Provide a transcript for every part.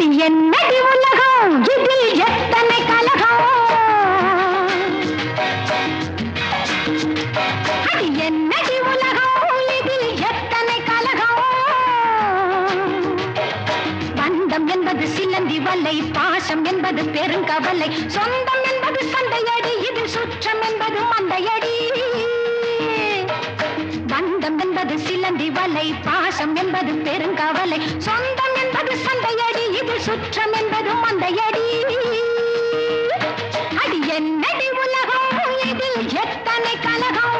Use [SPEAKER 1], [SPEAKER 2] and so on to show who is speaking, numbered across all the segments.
[SPEAKER 1] அடி என்னடி உலகம் இதில் எத்தனை கலகம் அடி என்னடி உலகம் இதில் எத்தனை கலகம் பந்தம் என்பது சிலந்தி வல்லை பாசம் என்பது பெருங்கவலை சொந்தம் என்பது சண்டையடி இது சுற்றம் என்பது மந்தையடி பந்தம் என்பது சிலந்தி வலை பாசம் என்பது பெருங்கவலை சொந்தம் என்பது சண்டையடி இது சுற்றம் என்பது மந்தையடி அடி என்னடி உலகம் இதில் எத்தனை கலகம்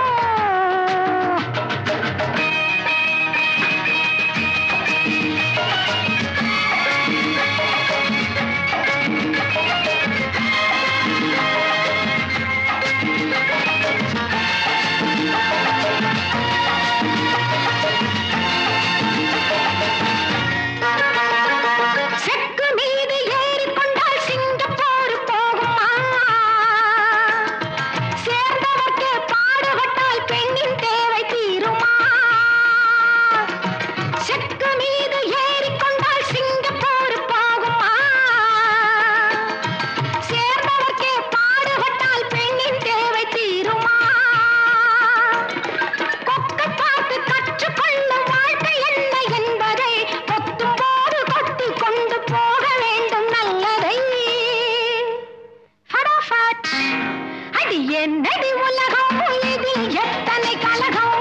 [SPEAKER 1] செக்கு மீது ஏறிக்கொண்டால் சிங்கப்பூர் போகுமா சேர்ந்தவர்க்கு பாடுபட்டால் பெண்ணின் தேவை தீருமா செக்கு மீது ஏறிக்கொண்டால் சிங்கப்பூர் போகுமா சேர்ந்தவர்க்கே பாடுபட்டால் பெண்ணின் தேவை தீருமா கொக்கை பார்த்து கற்றுக்கொள்ளும் வாழ்க்கை என்ன என்பதை கொத்தும் போது கொத்தி கொண்டு போக வேண்டும் நல்லதை ஃபடாஃபட். அடி என்னடி உலகம் இதில் எத்தனை கலகம்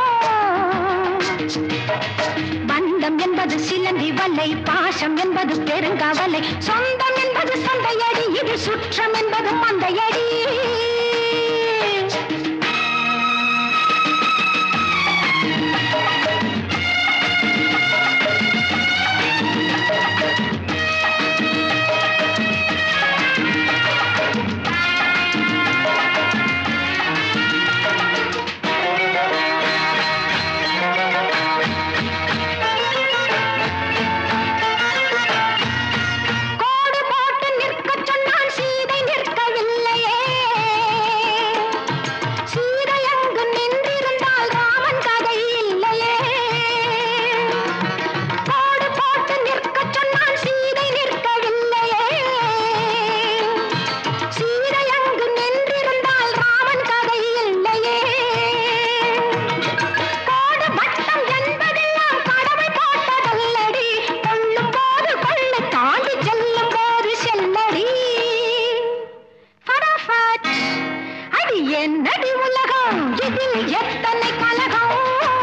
[SPEAKER 1] பந்தம் என்பது சிலந்தி வல்லை பாசம் என்பது பெருங்கவலை சொந்தம் என்பது சந்தையடி இது சுற்றம் என்பது மந்தையடி கோடு போட்டு நிற்கச் சொன்னால் சீதை நிற்கவில்லையே சீதை அங்கு நின்றிருந்தால் ராமன் கதை இல்லையே கோடு போட்டு நிற்கச் சொன்னால் சீதை நிற்கவில்லையே சீதை அங்கு நின்றிருந்தால் ராமன் கதை இல்லையே கோடு வட்டம் என்பதெல்லாம் கடவுள் போட்டதல்லடி கொள்ளும் போது கொள்ளை தாண்டி செல்லும் போது செல்லடி ஃபடாஃபட். அடி என்னடி உலகம் இதில் எத்தனை கலகம்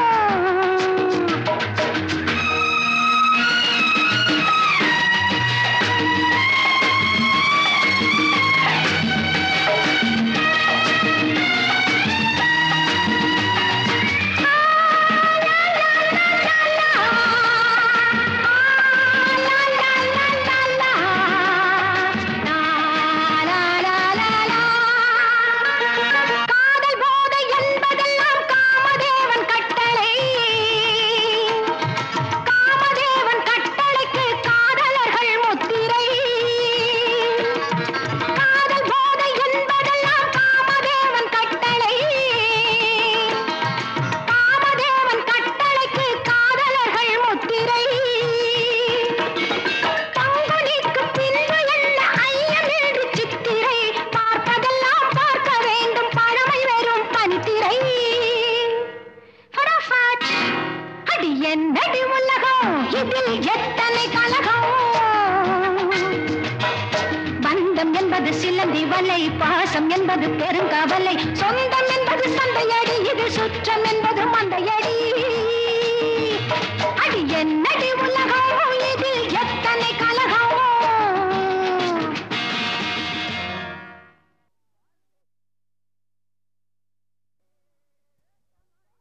[SPEAKER 1] காதல் போதை என்பதெல்லாம் காமதேவன் கட்டளை காமதேவன் கட்டளைக்கு காதலர்கள் முத்திரை காதல் போதை என்பதெல்லாம் காமதேவன் கட்டளை காமதேவன் கட்டளைக்கு காதலர்கள் முத்திரை பங்குனிக்கு பின்பு என்ன ஐயம் என்று சித்திரை பார்ப்பதெல்லாம் பார்க்க வேண்டும் பழமை வெறும் பனித்திரை ஃபடாஃபட். அடி என்னடி உலகம் இதில் எத்தனை கலகம் பந்தம் என்பது சிலந்தி வலை பாசம் என்பது பெருங்கவலை சொந்தம் என்பது சந்தையடி இது சுற்றம் என்பது மந்தையடி